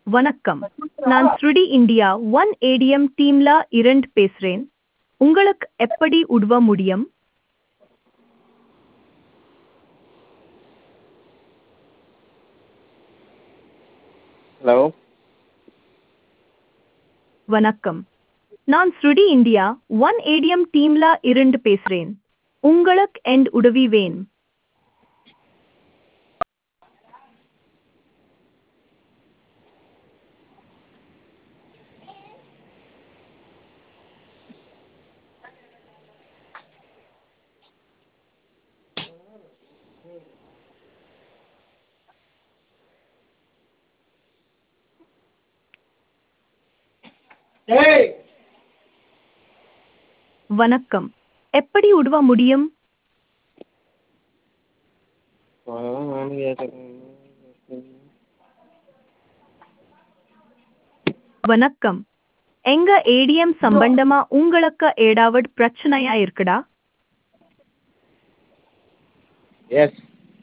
வணக்கம் நான் ஸ்ருடி இந்தியா ஒன் ஏடிஎம் டீம்ல இரண்டு பேசுறேன் உங்களுக்கு எப்படி உதவ முடியும் ஹலோ வணக்கம் நான் ஸ்ருடி இந்தியா ஒன் ஏடிஎம் டீம்ல இருந்து பேசுறேன் உங்களுக்கு என் உதவி வேணும் வணக்கம் எப்படி உதவ முடியும் அதான் நானும் கேட்குறேன் வணக்கம் எங்க ஏடிஎம் சம்பந்தமா உங்களுக்கு ஏதாவது பிரச்சனையா இருக்குடா எஸ்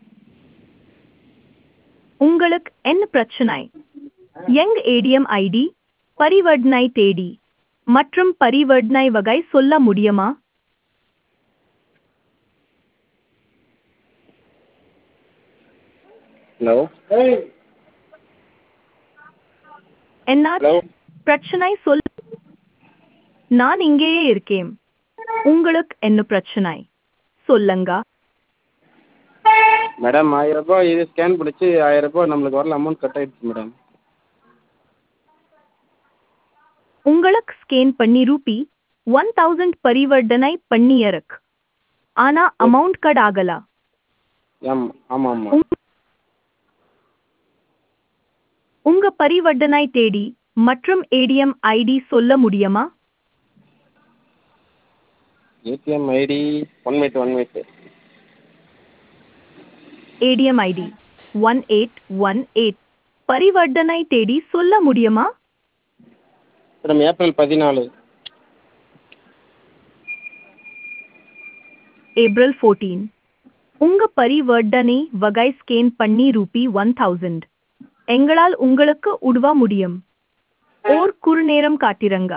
உங்களுக்கு என்ன பிரச்சனை எங் ஏடிஎம் ஐடி பரிவர்த்தனை தேதி மற்றும் பரிவர்த்தனை வகை சொல்ல முடியுமா ஹலோ என்ன ஹலோ பிரச்சனை சொல் நான் இங்கேயே இருக்கேன் உங்களுக்கு என்ன பிரச்சனை சொல்லுங்க மேடம் ஆயிரம் ரூபாய் இது ஸ்கேன் பிடிச்சி ஆயிரம் ரூபாய் நம்மளுக்கு வரல அமௌண்ட் கட் ஆயிடுச்சு மேடம் உங்களுக்கு ஸ்கேன் பண்ணி ரூபி ஒன் தௌசண்ட் பரிவர்த்தனை பண்ணி இருக்கு ஆனா அமௌண்ட் கட் ஆகல ஆம் ஆமாம் ஆமாம் உங்- உங்க பரிவர்த்தனை தேதி மற்றும் ஏடிஎம் ஐடி சொல்ல முடியுமா ATM ID one minute one minute ATM ID one eight one eight பரிவர்த்தனை தேதி சொல்ல முடியுமா மேடம் ஏப்ரல் பதினாலு ஏப்ரல் ஃபோர்டீன் உங்க பரிவர்த்தனை வகை ஸ்கேன் பண்ணி ரூபி ஒன் தௌசண்ட் எங்களால் உங்களுக்கு உதவ முடியும் ஓர் குறு நேரம் காட்டிரங்க